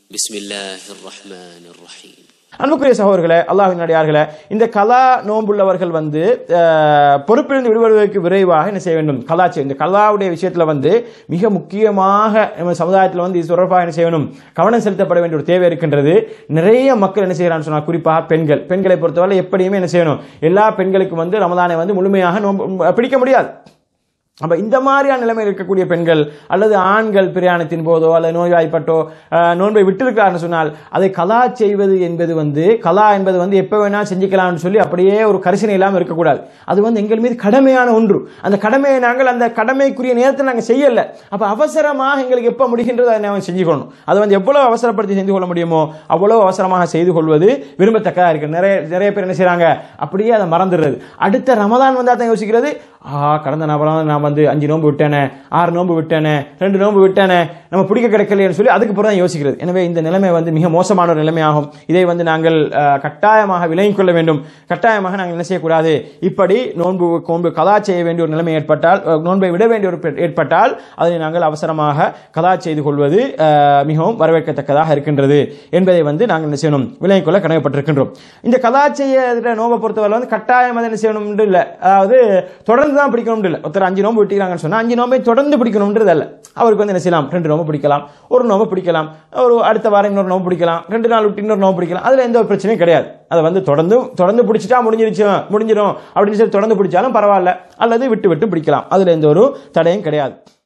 بسم الله الرحمن الرحيم அன்புக்குரிய சகோதரர்களே அல்லாஹின் அடியார்களே இந்த கலா நோன்புள்ளவர்கள் வந்து அஹ், பொறுப்பிலிருந்து விடுபடுவதற்கு விரைவாக என்ன செய்ய வேண்டும் கலா செய்ய இந்த கலாவுடைய விஷயத்துல வந்து மிக முக்கியமாக நம்ம சமுதாயத்தில் வந்து இது தொடர்பாக என்ன செய்யணும் கவனம் செலுத்தப்பட வேண்டிய ஒரு தேவை இருக்கின்றது நிறைய மக்கள் என்ன செய்யறான்னு சொன்னா குறிப்பாக பெண்கள் பெண்களை பொறுத்தவரை எப்படியுமே என்ன செய்யணும் எல்லா பெண்களுக்கும் வந்து ரமதானை வந்து முழுமையாக நோன்பு பிடிக்க முடியாது அப்ப இந்த மாதிரியான நிலைமையில் இருக்கக்கூடிய பெண்கள் அல்லது ஆண்கள் பிரயாணத்தின் போதோ அல்லது நோய்வாய்ப்பட்டோ அஹ், நோன்பை விட்டிருக்காருன்னு சொன்னால் அதை கலா செய்வது என்பது வந்து கலா என்பது வந்து எப்போ வேணாலும் செஞ்சுக்கலாம்னு சொல்லி அப்படியே ஒரு கரிசனை இல்லாமல் இருக்கக்கூடாது அது வந்து எங்கள் மீது கடமையான ஒன்று அந்த கடமையை நாங்கள் அந்த கடமைக்குரிய நேரத்தில் நாங்கள் செய்யல அப்ப அவசரமாக எங்களுக்கு எப்போ முடிகின்றதோ அதை நாங்கள் செஞ்சுக்கணும் அது வந்து எவ்வளவு அவசரப்படுத்தி செஞ்சு கொள்ள முடியுமோ அவ்வளவு அவசரமாக செய்து கொள்வது விரும்பத்தக்கதா இருக்கு நிறைய நிறைய பேர் என்ன செய்றாங்க அப்படியே அதை மறந்துடுறது அடுத்த ரமதான் வந்தா தான் யோசிக்கிறது ஆ கடந்த நபரம் நான் வந்து அஞ்சு நோன்பு விட்டேனே ஆறு நோன்பு விட்டேனே ரெண்டு நோன்பு விட்டேனே நம்ம பிடிக்க கிடைக்கலையேன்னு சொல்லி அதுக்கு பிறகு தான் யோசிக்கிறது எனவே இந்த நிலைமை வந்து மிக மோசமான ஒரு நிலைமையாகும் இதை வந்து நாங்கள் அஹ், கட்டாயமாக விலகிக் கொள்ள வேண்டும் கட்டாயமாக நாங்கள் என்ன செய்யக்கூடாது இப்படி நோன்பு நோன்பு கலா செய்ய வேண்டிய ஒரு நிலைமை ஏற்பட்டால் அஹ், நோன்பை விட வேண்டிய ஒரு பெ- ஏற்பட்டால் அதை நாங்கள் அவசரமாக கலா செய்து கொள்வது அஹ், மிகவும் வரவேற்கத்தக்கதாக இருக்கின்றது என்பதை வந்து நாங்கள் என்ன செய்யணும் விலகிக் கொள்ள கடமைப்பட்டிருக்கின்றோம் இந்த கலா செய்ய நோம்பை பொறுத்தவரை வந்து கட்டாயம் அதை என்ன செய்யணும் இல்லை அதாவது தொடர்ந்து தான் பிடிக்கணும் இல்லை ஒருத்தர் அஞ்சு நோம்பு விட்டீங்கன்னு சொன்னா அஞ்சு நோம்பை தொடர்ந்து பிடிக்கணும்ன்றது அல்ல அவருக்கு வந்து என்ன செய்யலாம் ரெண்டு நோம்பு பிடிக்கலாம் ஒரு நோம்பு பிடிக்கலாம் ஒரு அடுத்த வாரம் இன்னொரு நோம்பு பிடிக்கலாம் ரெண்டு நாள் விட்டு இன்னொரு நோம்பு பிடிக்கலாம் அதுல எந்த ஒரு பிரச்சனையும் கிடையாது அதை வந்து தொடர்ந்து தொடர்ந்து பிடிச்சிட்டா முடிஞ்சிருச்சு முடிஞ்சிடும் அப்படின்னு சொல்லி தொடர்ந்து பிடிச்சாலும் பரவாயில்ல அல்லது விட்டு விட்டு பிடிக்கலாம் அதுல எந்த ஒரு தடையும் கிடையாது